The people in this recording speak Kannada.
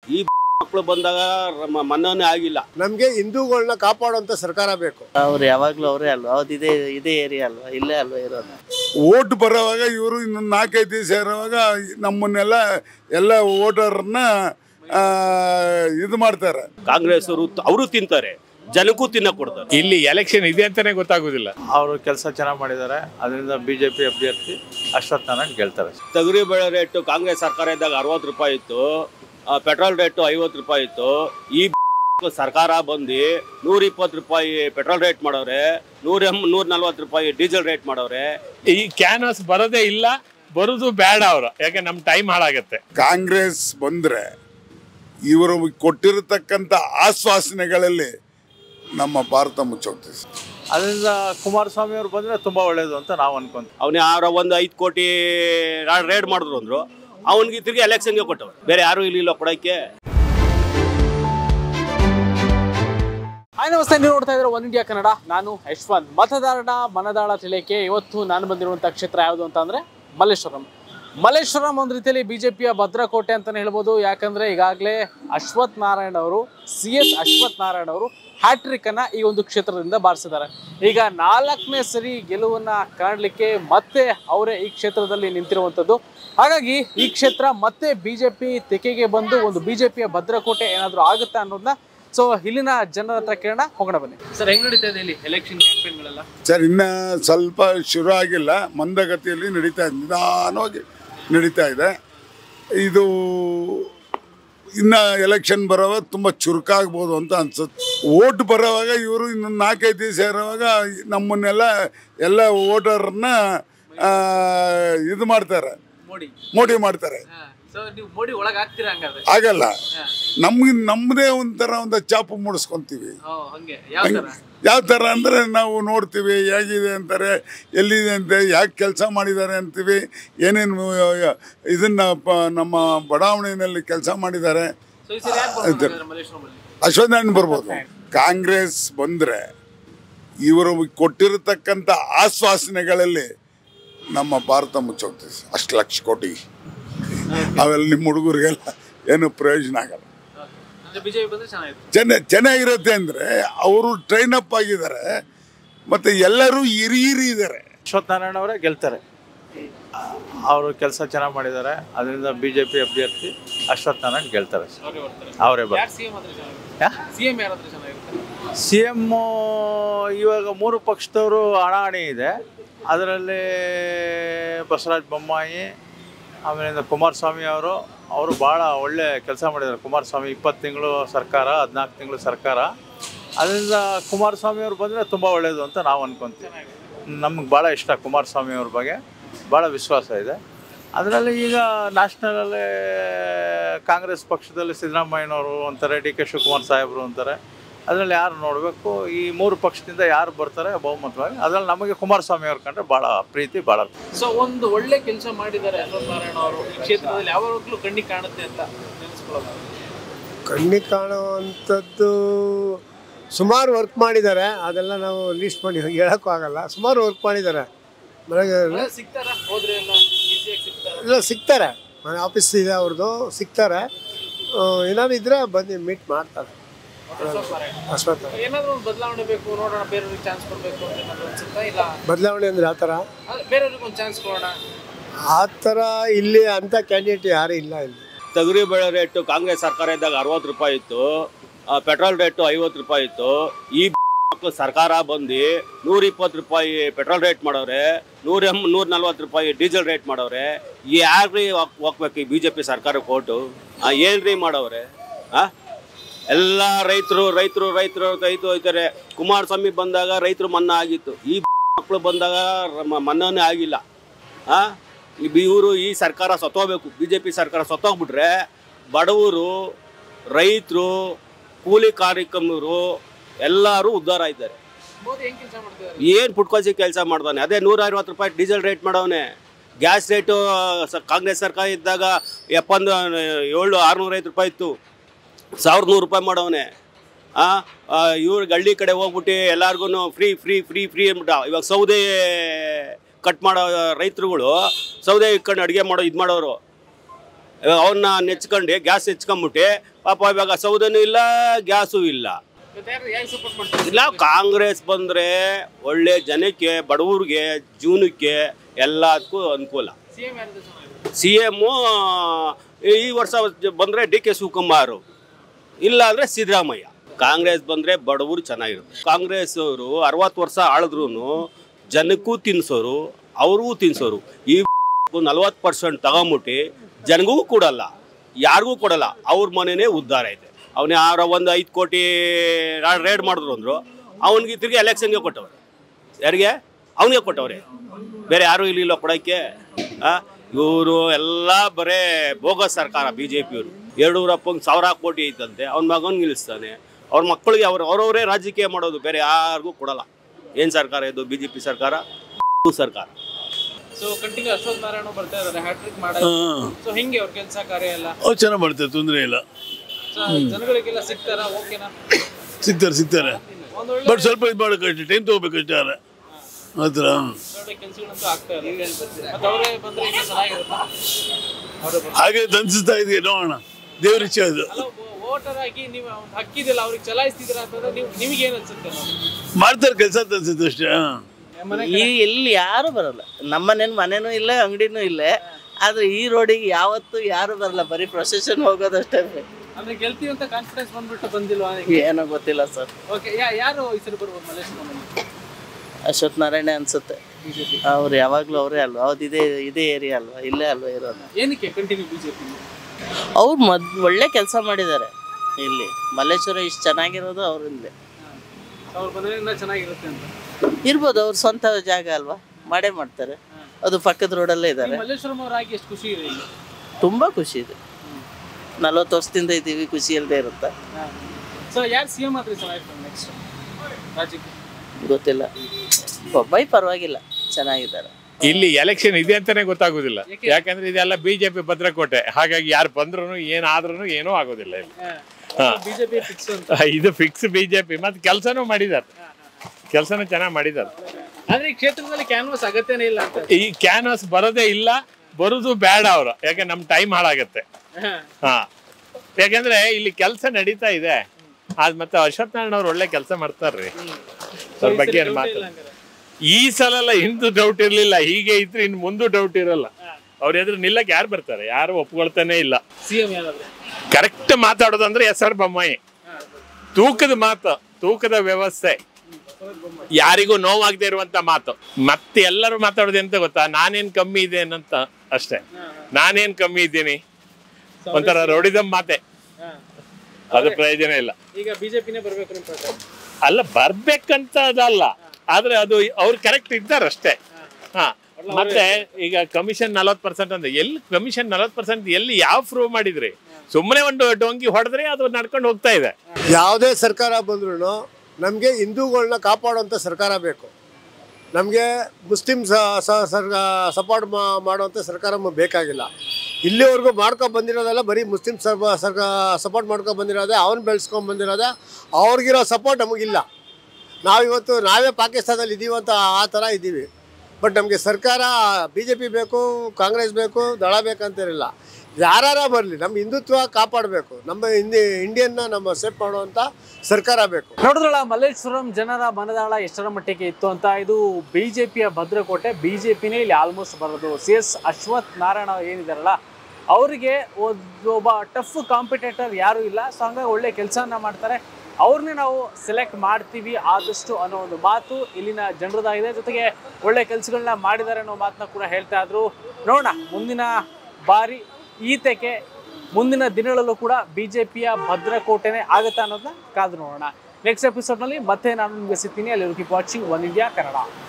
ಈ ಮಕ್ಕಳು ಬಂದಾಗ ಮ- ಮನ್ನಣೆ ಆಗಿಲ್ಲ ನಮಗೆ ಹಿಂದೂಗಳನ್ನ ಕಾಪಾಡುವಂತ ಸರ್ಕಾರ ಬೇಕು ಅವ್ರು ಯಾವಾಗ್ಲೂ ಅವರೇ ಅಲ್ವಾ ಅವ್ದು ಇದೇ ಇದೇ ಏರಿಯಾ ಅಲ್ವಾ ಇಲ್ಲೇ ಅಲ್ವಾ ಇರೋದು ಓಟ್ ಬರೋವಾಗ ಇವರು ಇನ್ನೊಂದು ನಾಲ್ಕೈದು ದಿವಸ ಇರೋವಾಗ ನಮ್ಮನ್ನೆಲ್ಲ ಎಲ್ಲ ವೋಟರ್ನ ಇದು ಮಾಡ್ತಾರೆ ಕಾಂಗ್ರೆಸ್ ಅವರು ಅವರು ತಿಂತಾರೆ ಜನಕ್ಕೂ ತಿನ್ನಕ್ ಕೊಡ್ತಾರೆ ಇಲ್ಲಿ ಎಲೆಕ್ಷನ್ ಇದೆ ಅಂತಾನೆ ಗೊತ್ತಾಗೋದಿಲ್ಲ ಅವರು ಕೆಲಸ ಚೆನ್ನಾಗಿ ಮಾಡಿದ್ದಾರೆ ಅದರಿಂದ ಬಿ ಜೆ ಪಿ ಅಭ್ಯರ್ಥಿ ಅಶ್ವತ್ಥ ನಾರಾಯಣ್ ಗೆಲ್ತಾರೆ ತೊಗರಿ ಬೇಳೆ ರೇಟು ಕಾಂಗ್ರೆಸ್ ಸರ್ಕಾರ ಇದ್ದಾಗ ಅರವತ್ತು ರೂಪಾಯಿ ಇತ್ತು ಆ, ಪೆಟ್ರೋಲ್ ರೇಟು ಐವತ್ತು ರೂಪಾಯಿ ಇತ್ತು ಈ ಸರ್ಕಾರ ಬಂದು ನೂರ ಇಪ್ಪತ್ತು ರೂಪಾಯಿ ಪೆಟ್ರೋಲ್ ರೇಟ್ ಮಾಡವ್ರೆ ನೂರ ಎಂ ನೂರ ನಲ್ವತ್ತು ರೂಪಾಯಿ ಡೀಸೆಲ್ ರೇಟ್ ಮಾಡವ್ರೆ ಈ ಕ್ಯಾನ್ವಾಸ್ ಬರೋದೇ ಇಲ್ಲ ಬರೋದು ಬೇಡ ಅವರು ಯಾಕೆ ನಮ್ಮ ಟೈಮ್ ಹಾಳಾಗತ್ತೆ ಕಾಂಗ್ರೆಸ್ ಬಂದರೆ ಇವರು ಕೊಟ್ಟಿರತಕ್ಕಂಥ ಆಶ್ವಾಸನೆಗಳಲ್ಲಿ ನಮ್ಮ ಭಾರತ ಮುಚ್ಚೋಗ್ತದೆ ಅದರಿಂದ ಕುಮಾರಸ್ವಾಮಿ ಅವರು ಬಂದರೆ ತುಂಬ ಒಳ್ಳೆಯದು ಅಂತ ನಾವು ಅನ್ಕೊಂತೀವಿ ಅವನು ಯಾರೋ ಒಂದು ಐದು ಕೋಟಿ ರೇಡ್ ಮಾಡಿದ್ರು ಅಂದ್ರು ಅವನಿಗೆ ತಿರುಗಿ ಎಲೆಕ್ಷನ್ಗೆ ಕೊಟ್ಟವ್ರು ಬೇರೆ ಯಾರು ಇಲ್ಲಿಲ್ಲ ಕೊಡೋಕ್ಕೆ ಹಾಯ್ ನಮಸ್ತೆ ನೀವು ನೋಡ್ತಾ ಇದ್ರೆ ಒನ್ ಇಂಡಿಯಾ ಕನ್ನಡ ನಾನು ಯಶ್ವಂತ್ ಮತದಾರನ ಮನದಾಳ ತಿಳಿಯಕ್ಕೆ ಇವತ್ತು ನಾನು ಬಂದಿರುವಂಥ ಕ್ಷೇತ್ರ ಯಾವುದು ಅಂತ ಅಂದರೆ ಮಲ್ಲೇಶ್ವರಂ ಮಲ್ಲೇಶ್ವರಂ ಒಂದು ರೀತಿಯಲ್ಲಿ ಬಿಜೆಪಿಯ ಭದ್ರಕೋಟೆ ಅಂತಲೇ ಹೇಳ್ಬೋದು ಯಾಕಂದ್ರೆ ಈಗಾಗಲೇ ಅಶ್ವಥ್ ನಾರಾಯಣ್ ಅವರು ಸಿ ಎಸ್ ಅಶ್ವಥ್ ನಾರಾಯಣ್ ಅವರು ಹ್ಯಾಟ್ರಿಕ್ ಅನ್ನ ಈ ಒಂದು ಕ್ಷೇತ್ರದಿಂದ ಬಾರಿಸಿದ್ದಾರೆ ಈಗ ನಾಲ್ಕನೇ ಸರಿ ಗೆಲುವನ್ನ ಕಾಣಲಿಕ್ಕೆ ಮತ್ತೆ ಅವರೇ ಈ ಕ್ಷೇತ್ರದಲ್ಲಿ ನಿಂತಿರುವಂಥದ್ದು ಹಾಗಾಗಿ ಈ ಕ್ಷೇತ್ರ ಮತ್ತೆ ಬಿಜೆಪಿ ತೆಕೆಗೆ ಬಂದು ಒಂದು ಬಿಜೆಪಿಯ ಭದ್ರಕೋಟೆ ಏನಾದರೂ ಆಗುತ್ತಾ ಅನ್ನೋದನ್ನ ಸೊ ಇಲ್ಲಿನ ಜನರ ಹತ್ರ ಕೇಳೋಣ ಹೋಗೋಣ ಬನ್ನಿ ಸರ್ ಹೆಂಗ್ ನಡೀತಾ ಇದೆ ಇಲ್ಲಿ ಎಲೆಕ್ಷನ್ ಕ್ಯಾಂಪೇನ್ಗಳೆಲ್ಲ ಸರ್ ಇನ್ನು ಸ್ವಲ್ಪ ಶುರು ಆಗಿಲ್ಲ ಮಂದಗತಿಯಲ್ಲಿ ನಡೀತಾ ಇದೆ ನಿಧಾನವಾಗಿ ನಡೀತಾ ಇದೆ ಇದು ಇನ್ನು ಎಲೆಕ್ಷನ್ ಬರೋವಾಗ ತುಂಬ ಚುರುಕಾಗ್ಬೋದು ಅಂತ ಅನ್ಸುತ್ತೆ ಓಟ್ ಬರೋವಾಗ ಇವರು ಇನ್ನೊಂದು ನಾಲ್ಕೈದು ದಿವಸ ಇರೋವಾಗ ನಮ್ಮನ್ನೆಲ್ಲ ಎಲ್ಲ ವೋಟರ್ನ ಇದು ಮಾಡ್ತಾರೆ ಮೋಡಿ ಮೋಡಿ ಮಾಡ್ತಾರೆ ಸೊ ನೀವು ಮೋಡಿ ಒಳಗೆ ಆಗ್ತೀರಾ ಹಂಗಾದ್ರೆ ಆಗಲ್ಲ ನಮ್ಗೆ ನಮ್ಮದೇ ಒಂಥರ ಒಂದು ಚಾಪು ಮೂಡಿಸ್ಕೊಂತೀವಿ ಓ ಹಂಗೆ ಯಾವ ತರ ಯಾವ ಥರ ಅಂದರೆ ನಾವು ನೋಡ್ತೀವಿ ಹೇಗಿದೆ ಅಂತಾರೆ ಎಲ್ಲಿದೆ ಅಂತ ಯಾಕೆ ಕೆಲಸ ಮಾಡಿದ್ದಾರೆ ಅಂತೀವಿ ಏನೇನು ಇದನ್ನು ಪ ನಮ್ಮ ಬಡಾವಣೆಯಲ್ಲಿ ಕೆಲಸ ಮಾಡಿದ್ದಾರೆ ಸೊ ಈ ಸರಿ ಯಾರು ಬರ್ತಾರೆ ಮಲ್ಲೇಶ್ವರಮಲ್ಲಿ ಅಶ್ವತ್ಥನಾರಾಯಣ ಬರ್ಬೋದು ಕಾಂಗ್ರೆಸ್ ಬಂದರೆ ಇವರು ಕೊಟ್ಟಿರತಕ್ಕಂಥ ಆಶ್ವಾಸನೆಗಳಲ್ಲಿ ನಮ್ಮ ಭಾರತ ಮುಚ್ಚೋಗ್ತದೆ ಅಷ್ಟು ಲಕ್ಷ ಕೋಟಿ ಅವೆಲ್ಲ ನಿಮ್ಮ ಹುಡುಗರಿಗೆಲ್ಲ ಏನು ಪ್ರಯೋಜನ ಆಗಲ್ಲ ಅಂದ್ರೆ ಬಿಜೆಪಿ ಬಂದ್ರೆ ಚೆನ್ನಾಗಿರುತ್ತೆ ಚೆನ್ನ ಚೆನ್ನಾಗಿರುತ್ತೆ ಅಂದರೆ ಅವರು ಟ್ರೈನ್ ಅಪ್ ಆಗಿದ್ದಾರೆ ಮತ್ತು ಎಲ್ಲರೂ ಹಿರಿ ಹಿರಿ ಇದ್ದಾರೆ ಅಶ್ವತ್ಥ ನಾರಾಯಣ್ ಅವರೇ ಗೆಲ್ತಾರೆ ಅವರು ಕೆಲಸ ಚೆನ್ನಾಗಿ ಮಾಡಿದ್ದಾರೆ ಅದರಿಂದ ಬಿ ಜೆ ಪಿ ಅಭ್ಯರ್ಥಿ ಅಶ್ವತ್ಥ ನಾರಾಯಣ್ ಗೆಲ್ತಾರೆ ಅವರೇ ಬರ್ತಾರೆ ಅವರೇ ಬರ್ತಾರೆ ಯಾರು ಸಿಎಂ ಆದ್ರೆ ಚೆನ್ನಾಗಿರುತ್ತೆ ಸಿಎಂ ಯಾರಾದ್ರೆ ಚೆನ್ನಾಗಿರುತ್ತೆ ಸಿ ಎಮ್ಮು ಇವಾಗ ಮೂರು ಪಕ್ಷದವರು ಹಣಾಹಣಿ ಇದೆ ಅದರಲ್ಲಿ ಬಸವರಾಜ ಬೊಮ್ಮಾಯಿ ಆಮೇಲಿಂದ ಕುಮಾರಸ್ವಾಮಿ ಅವರು ಅವರು ಭಾಳ ಒಳ್ಳೆ ಕೆಲಸ ಮಾಡಿದ್ದಾರೆ ಕುಮಾರಸ್ವಾಮಿ ಇಪ್ಪತ್ತು ತಿಂಗಳು ಸರ್ಕಾರ ಹದಿನಾಲ್ಕು ತಿಂಗಳು ಸರ್ಕಾರ ಅದರಿಂದ ಕುಮಾರಸ್ವಾಮಿ ಅವರು ಬಂದರೆ ತುಂಬ ಒಳ್ಳೆಯದು ಅಂತ ನಾವು ಅನ್ಕೊತೀವಿ ನಮ್ಗೆ ಭಾಳ ಇಷ್ಟ ಕುಮಾರಸ್ವಾಮಿ ಅವ್ರ ಬಗ್ಗೆ ಭಾಳ ವಿಶ್ವಾಸ ಇದೆ ಅದರಲ್ಲಿ ಈಗ ನ್ಯಾಷನಲಲ್ಲಿ ಕಾಂಗ್ರೆಸ್ ಪಕ್ಷದಲ್ಲಿ ಸಿದ್ದರಾಮಯ್ಯನವರು ಅಂತಾರೆ ಡಿ ಕೆ ಶಿವಕುಮಾರ್ ಸಾಹೇಬರು ಅಂತಾರೆ ಅದರಲ್ಲಿ ಯಾರು ನೋಡಬೇಕು ಈ ಮೂರು ಪಕ್ಷದಿಂದ ಯಾರು ಬರ್ತಾರೆ ಬಹುಮತವಾಗಿ ಅದರಲ್ಲಿ ನಮಗೆ ಕುಮಾರಸ್ವಾಮಿ ಅವ್ರ ಕಂಡ್ರೆ ಭಾಳ ಪ್ರೀತಿ ಭಾಳ ಸೊ ಒಂದು ಒಳ್ಳೆ ಕೆಲಸ ಮಾಡಿದ್ದಾರೆ ಅಶ್ವಥ್ ನಾರಾಯಣ ಅವರು ಈ ಕ್ಷೇತ್ರದಲ್ಲಿ ಯಾವಾಗಲೂ ಕಣ್ಣಿಗೆ ಕಾಣುತ್ತೆ ಅಂತ ನೆನೆಸ್ಕೊಳ್ಳೋದು ಕಣ್ಣಿಗೆ ಕಾಣುವಂಥದ್ದು ಸುಮಾರು ವರ್ಕ್ ಮಾಡಿದ್ದಾರೆ ಅದೆಲ್ಲ ನಾವು ಲೀಸ್ಟ್ ಮಾಡಿ ಹೇಳೋಕ್ಕೂ ಆಗಲ್ಲ ಸುಮಾರು ವರ್ಕ್ ಮಾಡಿದ್ದಾರೆ ಮನೆಗೆ ಅಲ್ಲ, ಸಿಗ್ತಾರಾ ಹೋದ್ರೆ ಎಲ್ಲ ಈಸಿಯಾಗಿ ಸಿಗ್ತಾರ ಎಲ್ಲ ಸಿಗ್ತಾರೆ ಮನೆ ಆಫೀಸ್ ಇದೆ ಅವ್ರದ್ದು ಸಿಗ್ತಾರೆ ಆ, ಏನಾದ್ರು ಇದ್ರೆ ಬಂದು ಮೀಟ್ ಮಾಡ್ತಾರೆ ಅಶ್ವಥ್ ನಾರಾಯಣ ಅಶ್ವತ್ಥ ಏನಾದ್ರು ಒಂದು ಬದಲಾವಣೆ ಬೇಕು ನೋಡೋಣ ಬೇರೆಯವ್ರಿಗೆ ಚಾನ್ಸ್ ಕೊಡಬೇಕು ಅಂತ ಏನಾದ್ರು ಅನ್ಸುತ್ತಾ ಇಲ್ಲ ಬದಲಾವಣೆ ಅಂದ್ರೆ ಆ ಥರ ಅಲ್ಲ, ಬೇರೆಯವ್ರಿಗೆ ಒಂದು ಚಾನ್ಸ್ ಕೊಡೋಣ ಆ ಥರ ಇಲ್ಲಿ ಅಂಥ ಕ್ಯಾಂಡಿಡೇಟ್ ಯಾರೂ ಇಲ್ಲ ಇಲ್ಲಿ ತೊಗರಿ ಬೇಳೆ ರೇಟು ಕಾಂಗ್ರೆಸ್ ಸರ್ಕಾರ ಇದ್ದಾಗ ಅರವತ್ತು ರೂಪಾಯಿ ಇತ್ತು ಆ, ಪೆಟ್ರೋಲ್ ರೇಟು ಐವತ್ತು ರೂಪಾಯಿ ಇತ್ತು ಈ ಮಕ್ಕಳು ಸರ್ಕಾರ ಬಂದು ನೂರ ಇಪ್ಪತ್ತು ರೂಪಾಯಿ ಪೆಟ್ರೋಲ್ ರೇಟ್ ಮಾಡವ್ರೆ ನೂರ ಎಂ ನೂರ ನಲ್ವತ್ತು ರೂಪಾಯಿ ಡೀಸೆಲ್ ರೇಟ್ ಮಾಡವ್ರೆ ಯಾರ್ರಿ ಹೋಗ್- ಹೋಗ್ಬೇಕು ಈ ಬಿ ಜೆ ಪಿ ಸರ್ಕಾರಕ್ಕೆ ಓಟು ಏನ್ರಿ ಮಾಡವ್ರೆ ಆ ಎಲ್ಲ ರೈತರು ರೈತರು ರೈತರು ರೈತ ಹೋಯ್ತಾರೆ ಕುಮಾರಸ್ವಾಮಿ ಬಂದಾಗ ರೈತರು ಮನ್ನಾ ಆಗಿತ್ತು ಈ ಮಕ್ಕಳು ಬಂದಾಗ ಮ- ಮನ್ನಾನೇ ಆಗಿಲ್ಲ ಆ ಇವರು ಈ ಸರ್ಕಾರ ಸತ್ತೋಗ್ಬೇಕು ಬಿ ಜೆ ಪಿ ಸರ್ಕಾರ ಸತ್ತೋಗ್ಬಿಟ್ರೆ ಬಡವರು ರೈತರು ಕೂಲಿ ಕಾರ್ಯಕ್ರಮರು ಎಲ್ಲರೂ ಉದ್ಧಾರ ಇದ್ದಾರೆ ಮೋದಿ ಹೆಂಗ್ ಕೆಲಸ ಮಾಡ್ತಿದ್ದಾರೆ ಏನು ಪುಟ್ಕೋಸಿ ಕೆಲಸ ಮಾಡ್ತಾನೆ ಅದೇ ನೂರ ಅರವತ್ತು ರೂಪಾಯಿ ಡೀಸೆಲ್ ರೇಟ್ ಮಾಡವನೆ ಗ್ಯಾಸ್ ರೇಟು ಸ- ಕಾಂಗ್ರೆಸ್ ಸರ್ಕಾರ ಇದ್ದಾಗ ಎಪ್ಪೊಂದು ಏಳು ಆರುನೂರೈವತ್ತು ರೂಪಾಯಿ ಇತ್ತು ಸಾವಿರದ ನೂರು ರೂಪಾಯಿ ಮಾಡವನೆ ಇವ್ರು ಹಳ್ಳಿ ಕಡೆ ಹೋಗ್ಬಿಟ್ಟು ಎಲ್ಲಾರ್ಗು ಫ್ರೀ ಫ್ರೀ ಫ್ರೀ ಫ್ರೀ ಅಂದ್ಬಿಟ್ಟ ಇವಾಗ ಸೌದೆ ಕಟ್ ಮಾಡೋ ರೈತರುಗಳು ಸೌದೆ ಇಟ್ಕೊಂಡು ಅಡುಗೆ ಮಾಡೋ ಇದು ಮಾಡೋರು ಅವನ್ನ ನೆಚ್ಕೊಂಡು ಗ್ಯಾಸ್ ಹೆಚ್ಕೊಂಬಿಟ್ಟು ಪಾಪ ಇವಾಗ ಸೌದನೂ ಇಲ್ಲ ಗ್ಯಾಸು ಇಲ್ಲ ಸಪೋರ್ಟ್ ಮಾಡ್ತಾರೆ ಇಲ್ಲ ಕಾಂಗ್ರೆಸ್ ಬಂದರೆ ಒಳ್ಳೆ ಜನಕ್ಕೆ ಬಡವ್ರಿಗೆ ಜೀವನಕ್ಕೆ ಎಲ್ಲದಕ್ಕೂ ಅನುಕೂಲ ಸಿಎಂ ಯಾರು ಚೆನ್ನಾಗಿರುತ್ತೆ ಸಿ ಎಮ್ಮು ಈ ವರ್ಷ ಬಂದರೆ ಡಿ ಕೆ ಶಿವಕುಮಾರ್ ಇಲ್ಲ ಅಂದರೆ ಸಿದ್ದರಾಮಯ್ಯ ಕಾಂಗ್ರೆಸ್ ಬಂದರೆ ಬಡವರು ಚೆನ್ನಾಗಿರುತ್ತೆ ಕಾಂಗ್ರೆಸ್ ಅವರು ಅರವತ್ತು ವರ್ಷ ಆಳಿದ್ರು ಜನಕ್ಕೂ ತಿನ್ಸೋರು ಅವ್ರಿಗೂ ತಿನ್ಸೋರು ಈ ನಲ್ವತ್ತು ಪರ್ಸೆಂಟ್ ತಗೊಂಬಿಟ್ಟು ಜನಗೂ ಕೊಡಲ್ಲ ಯಾರಿಗೂ ಕೊಡಲ್ಲ ಅವ್ರ ಮನೆನೇ ಉದ್ಧಾರ ಐತೆ ಅವನು ಯಾರೋ ಒಂದು ಐದು ಕೋಟಿ ರೇಡ್ ಮಾಡಿದ್ರು ಅಂದರು ಅವನಿಗೆ ತಿರುಗಿ ಎಲೆಕ್ಷನ್ಗೆ ಕೊಟ್ಟವ್ರೆ ಯಾರಿಗೆ ಅವನಿಗೆ ಕೊಟ್ಟವ್ರೆ ಬೇರೆ ಯಾರೂ ಇರಲಿಲ್ಲ ಕೊಡೋಕ್ಕೆ ಇವರು ಎಲ್ಲ ಬರೇ ಬೋಗಸ್ ಸರ್ಕಾರ ಬಿ ಜೆ ಪಿಯವರು ಯಡಿಯೂರಪ್ಪಂಗೆ ಸಾವಿರ ಕೋಟಿ ಐತಂತೆ ಅವ್ನ ಮಗನ್ ನಿಲ್ಲಿಸ್ತಾನೆ ಅವ್ರ ಮಕ್ಕಳಿಗೆ ಅವ್ರು ಅವ್ರವರೇ ರಾಜಕೀಯ ಮಾಡೋದು ಬೇರೆ ಯಾರಿಗೂ ಕೊಡಲ್ಲ ಏನು ಸರ್ಕಾರ ಇದು ಬಿ ಜೆ ಪಿ ಸರ್ಕಾರ ಸರ್ಕಾರ ಸೊ ಕಂಟಿನ್ಯೂ ಅಶ್ವಥ್ ನಾರಾಯಣ ಬರ್ತಾ ಇದಾರೆ ಹ್ಯಾಟ್ರಿಕ್ ಮಾಡೋದು ಸೊ ಹೆಂಗೆ ಅವ್ರ ಕೆಲಸ ಕಾರ್ಯ ಎಲ್ಲ ಅವ್ರು ಚೆನ್ನಾಗಿ ಮಾಡ್ತಾರೆ ತೊಂದರೆ ಇಲ್ಲ ಸೊ ಜನಗಳಿಗೆಲ್ಲ ಸಿಗ್ತಾರ ಓಕೆನಾ ಸಿಗ್ತಾರೆ ಸಿಗ್ತಾರೆ ಒಂದ್ ಒಳ್ಳೆ ಬಟ್ ಸ್ವಲ್ಪ ಇದು ಮಾಡೋಕ್ಕಷ್ಟೇ ಟೈಮ್ ತೊಗೋಬೇಕಷ್ಟೇ ಆ ಥರ ಒಳ್ಳೆ ಕೆಲಸಗಳಂತೂ ಆಗ್ತಾ ಇಲ್ಲ ಮತ್ತೆ ಅವರೇ ಬಂದ್ರೆ ಇನ್ನೂ ಚೆನ್ನಾಗಿರುತ್ತಾ ಅವರೇ ಬಂದ್ರೆ ಹಾಗೆ ಅನ್ಸಿಸ್ತಾ ಇದೆಯಾ ನೋಡೋಣ ದೇವ್ರ ಇಚ್ಛೆ ಅದು ಅಲ್ಲ ವೋಟರ್ ಆಗಿ ನೀವು ಒಂದು ಹಕ್ಕಿದೆಯಲ್ಲ ಅವ್ರಿಗೆ ಚಲಾಯಿಸ್ತಿದ್ದೀರಾ ಅಂತಂದ್ರೆ ನೀವು ನಿಮ್ಗೆ ಏನು ಅನ್ಸುತ್ತೆ ನೋಡಿ ಮಾಡ್ತಾರೆ ಕೆಲಸ ಅಂತ ಅನ್ಸುತ್ತೆ ಅಷ್ಟೇ ಹಾ. ಈ ಇಲ್ಲಿ ಯಾರು ಬರಲ್ಲ ನಮ್ಮನೇನು ಮನೇನೂ ಇಲ್ಲ ಅಂಗಡಿನೂ ಇಲ್ಲ ಆದ್ರೆ ಈ ರೋಡಿಗೆ ಯಾವತ್ತೂ ಯಾರು ಬರಲ್ಲ ಬರೀ ಪ್ರೊಸೆಷನ್ ಹೋಗೋದಷ್ಟೇ ಅಂದ್ರೆ ಗೆಲ್ತೀವಿ ಅಂತ ಕಾನ್ಫಿಡೆನ್ಸ್ ಬಂದ್ಬಿಟ್ಟು ಬಂದಿಲ್ವಾ ಏನೋ ಗೊತ್ತಿಲ್ಲ ಸರ್ ಓಕೆ ಯಾರು ಈ ಸರಿ ಬರ್ಬೋದು ಮಲ್ಲೇಶ್ವರಂ ಅಶ್ವಥ್ ನಾರಾಯಣ ಅನ್ಸುತ್ತೆ ಅವ್ರು ಯಾವಾಗ್ಲೂ ಅವರೇ ಅಲ್ವಾ ಅವ್ದು ಇದೇ ಇದೇ ಏರಿಯಾ ಅಲ್ವಾ ಇಲ್ಲೇ ಅಲ್ವಾ ಇರೋದು ಏನಕ್ಕೆ ಕಂಟಿನ್ಯೂ ಬಿಜೆಪಿ ಅವ್ರು ಮೊದ್ ಒಳ್ಳೆ ಕೆಲಸ ಮಾಡಿದ್ದಾರೆ ಇಲ್ಲಿ ಮಲ್ಲೇಶ್ವರ ಇಷ್ಟು ಚೆನ್ನಾಗಿರೋದು ಅವರಿಂದ ಅವ್ರು ಬಂದ್ರೆ ಇನ್ನೂ ಚೆನ್ನಾಗಿರುತ್ತೆ ಅಂತ ಇರ್ಬೋದು ಅವ್ರ ಸ್ವಂತ ಜಾಗ ಅಲ್ವಾ ಮಾಡೇ ಮಾಡ್ತಾರೆ ಅದು ಪಕ್ಕದ ರೋಡಲ್ಲೇ ಈ ಇದ್ದಾರೆ ಮಲ್ಲೇಶ್ವರಂ ಅವ್ರಾಗಿ ಎಷ್ಟು ಖುಷಿ ಇದೆ ಈಗ ತುಂಬ ಖುಷಿ ಇದೆ ನಲ್ವತ್ತು ವರ್ಷದಿಂದ ಇದ್ದೀವಿ ಖುಷಿ ಇಲ್ಲದೆ ಇರುತ್ತಾ ಸೊ ಯಾರು ಸಿ ಎಂ ಆದ್ರೆ ಚೆನ್ನಾಗಿರ್ತಾರೆ ನೆಕ್ಸ್ಟ್ ರಾಜ್ಯಕ್ಕೆ ಗೊತ್ತಿಲ್ಲ ಬೊಬ್ಬೈ ಪರವಾಗಿಲ್ಲ ಚೆನ್ನಾಗಿದ್ದಾರೆ ಇಲ್ಲಿ ಎಲೆಕ್ಷನ್ ಇದೆ ಅಂತಾನೆ ಗೊತ್ತಾಗುದಿಲ್ಲ ಯಾಕಂದ್ರೆ ಇದೆಲ್ಲ ಬಿಜೆಪಿ ಭದ್ರಕೋಟೆ ಹಾಗಾಗಿ ಯಾರು ಬಂದ್ರು ಏನಾದ್ರೂ ಏನೂ ಆಗೋದಿಲ್ಲ ಇಲ್ಲಿ ಹಾ. ಬಿಜೆಪಿ ಫಿಕ್ಸ್ ಅಂತ ಇದು ಫಿಕ್ಸ್ ಬಿಜೆಪಿ ಮತ್ತೆ ಕೆಲಸನೂ ಮಾಡಿದ್ದಾರೆ ಕೆಲಸನೂ ಚೆನ್ನಾಗಿ ಮಾಡಿದ್ದಾರೆ ಆದ್ರೆ ಈ ಕ್ಷೇತ್ರದಲ್ಲಿ ಕ್ಯಾನ್ವಾಸ್ ಅಗತ್ಯನೇ ಇಲ್ಲ ಅಂತ ಈ ಕ್ಯಾನ್ವಾಸ್ ಬರೋದೇ ಇಲ್ಲ ಬರೋದು ಬೇಡ ಅವರು ಯಾಕೆ ನಮ್ಮ ಟೈಮ್ ಹಾಳಾಗತ್ತೆ ಹಾ ಯಾಕಂದ್ರೆ ಇಲ್ಲಿ ಕೆಲಸ ನಡೀತಾ ಇದೆ ಅದ್ ಮತ್ತೆ ಅಶ್ವಥ್ ನಾರಾಯಣ ಅವ್ರು ಒಳ್ಳೆ ಕೆಲಸ ಮಾಡ್ತಾರ್ರಿ ಅದ್ರ ಬಗ್ಗೆ ಏನು ಮಾತು ಈ ಸಲ ಎಲ್ಲ ಹಿಂದೂ ಡೌಟ್ ಇರ್ಲಿಲ್ಲ ಹೀಗೆ ಇದ್ರೆ ಇನ್ನು ಮುಂದೂ ಡೌಟ್ ಇರಲ್ಲ ಅವ್ರ ಎದುರು ನಿಲ್ಲಕ್ಕೆ ಯಾರು ಬರ್ತಾರೆ ಯಾರು ಒಪ್ಕೊಳ್ತಾನೆ ಇಲ್ಲ ಸಿ ಎಂ ಯಾರಾದ್ರೆ ಕರೆಕ್ಟ್ ಮಾತಾಡೋದಂದ್ರೆ ಎಸ್ ಆರ್ ಬೊಮ್ಮಾಯಿ ತೂಕದ ಮಾತು ತೂಕದ ವ್ಯವಸ್ಥೆ ಯಾರಿಗೂ ನೋವಾಗದೆ ಇರುವಂತ ಮಾತು ಮತ್ತೆ ಎಲ್ಲರೂ ಮಾತಾಡೋದು ಎಂತ ಗೊತ್ತಾ ನಾನೇನ್ ಕಮ್ಮಿ ಇದ್ದೇನೆ ಅಂತ ಅಷ್ಟೇ ನಾನೇನ್ ಕಮ್ಮಿ ಇದ್ದೀನಿ ಒಂಥರ ರೌಡಿದಮ್ ಮಾತೆ ಅದು ಪ್ರಯೋಜನ ಇಲ್ಲ ಈಗ ಬಿಜೆಪಿನೇ ಬರ್ಬೇಕು ನಿಮ್ಮ ಪ್ರಕಾರ ಅಲ್ಲ ಬರ್ಬೇಕಂತ ಅದಲ್ಲ ಆದ್ರೆ ಅದು ಅವ್ರು ಕರೆಕ್ಟ್ ಇದ್ದಾರಷ್ಟೇ ಹಾ ಮತ್ತೆ ಈಗ ಕಮಿಷನ್ ನಲವತ್ತು ಪರ್ಸೆಂಟ್ ಅಂತ ಎಲ್ಲಿ ಕಮಿಷನ್ ನಲವತ್ತು ಪರ್ಸೆಂಟ್ ಎಲ್ಲಿ ಯಾವ ಪ್ರೂವ್ ಮಾಡಿದ್ರಿ ಸುಮ್ಮನೆ ಒಂದು ಡೊಂಗಿ ಹೊಡೆದ್ರೆ ಅದು ನಡ್ಕೊಂಡು ಹೋಗ್ತಾ ಇದೆ ಯಾವುದೇ ಸರ್ಕಾರ ಬಂದ್ರೂ ನಮಗೆ ಹಿಂದೂಗಳನ್ನ ಕಾಪಾಡುವಂಥ ಸರ್ಕಾರ ಬೇಕು ನಮಗೆ ಮುಸ್ಲಿಮ್ ಸಪೋರ್ಟ್ ಮಾಡುವಂಥ ಸರ್ಕಾರ ನಮಗೆ ಬೇಕಾಗಿಲ್ಲ ಇಲ್ಲಿವರೆಗೂ ಮಾಡ್ಕೊಂಡು ಬಂದಿರೋದೆಲ್ಲ ಬರೀ ಮುಸ್ಲಿಂ ಸರ್ವ ಸರ್ಕ ಸಪೋರ್ಟ್ ಮಾಡ್ಕೊಂಡು ಬಂದಿರೋದೆ ಅವ್ನು ಬೆಳೆಸ್ಕೊಂಡು ಬಂದಿರೋದೆ ಅವ್ರಿಗಿರೋ ಸಪೋರ್ಟ್ ನಮಗಿಲ್ಲ ನಾವಿವತ್ತು ನಾವೇ ಪಾಕಿಸ್ತಾನದಲ್ಲಿ ಇದ್ದೀವಿ ಅಂತ ಆ ಥರ ಇದ್ದೀವಿ ಬಟ್ ನಮಗೆ ಸರ್ಕಾರ ಬಿ ಜೆ ಪಿ ಬೇಕು ಕಾಂಗ್ರೆಸ್ ಬೇಕು ದಳ ಬೇಕಂತಿರಲಿಲ್ಲ ಯಾರ ಬರಲಿ ನಮ್ಮ ಹಿಂದುತ್ವ ಕಾಪಾಡಬೇಕು ನಮ್ಮ ಹಿಂದಿ ಇಂಡಿಯನ್ನ ನಮ್ಮ ಸೇಫ್ ಮಾಡುವಂಥ ಸರ್ಕಾರ ಬೇಕು ನೋಡಿದ್ರಲ್ಲ ಮಲ್ಲೇಶ್ವರಂ ಜನರ ಮನದಾಳ ಎಷ್ಟರ ಮಟ್ಟಿಗೆ ಇತ್ತು ಅಂತ ಇದು ಬಿಜೆಪಿಯ ಭದ್ರಕೋಟೆ ಬಿಜೆಪಿನೇ ಇಲ್ಲಿ ಆಲ್ಮೋಸ್ಟ್ ಬರೋದು ಸಿ ಎಸ್ ಅಶ್ವಥ್ ನಾರಾಯಣ ಏನಿದಾರಲ್ಲ ಅವರಿಗೆ ಒಬ್ಬ ಟಫ್ ಕಾಂಪಿಟೇಟರ್ ಯಾರು ಇಲ್ಲ ಸೊ ಹಂಗಾಗಿ ಒಳ್ಳೆ ಕೆಲಸನ ಮಾಡ್ತಾರೆ ಅವ್ರನ್ನೇ ನಾವು ಸೆಲೆಕ್ಟ್ ಮಾಡ್ತೀವಿ ಆದಷ್ಟು ಅನ್ನೋ ಒಂದು ಮಾತು ಇಲ್ಲಿನ ಜನರದಾಗಿದೆ ಜೊತೆಗೆ ಒಳ್ಳೆ ಕೆಲಸಗಳನ್ನ ಮಾಡಿದ್ದಾರೆ ಅನ್ನೋ ಮಾತನ್ನ ಕೂಡ ಹೇಳ್ತಾ ಇದ್ರು ನೋಡೋಣ ಮುಂದಿನ ಬಾರಿ ಈತೆಗೆ ಮುಂದಿನ ದಿನಗಳಲ್ಲೂ ಕೂಡ ಬಿಜೆಪಿಯ ಭದ್ರಕೋಟೆನೇ ಆಗುತ್ತಾ ಅನ್ನೋದನ್ನ ಕಾದು ನೋಡೋಣ ನೆಕ್ಸ್ಟ್ ಎಪಿಸೋಡ್ನಲ್ಲಿ ಮತ್ತೆ ನಾನು ನಿಮಗೆ ಸಿಗ್ತೀನಿ ಅಲ್ಲಿ keep watching one India Kannada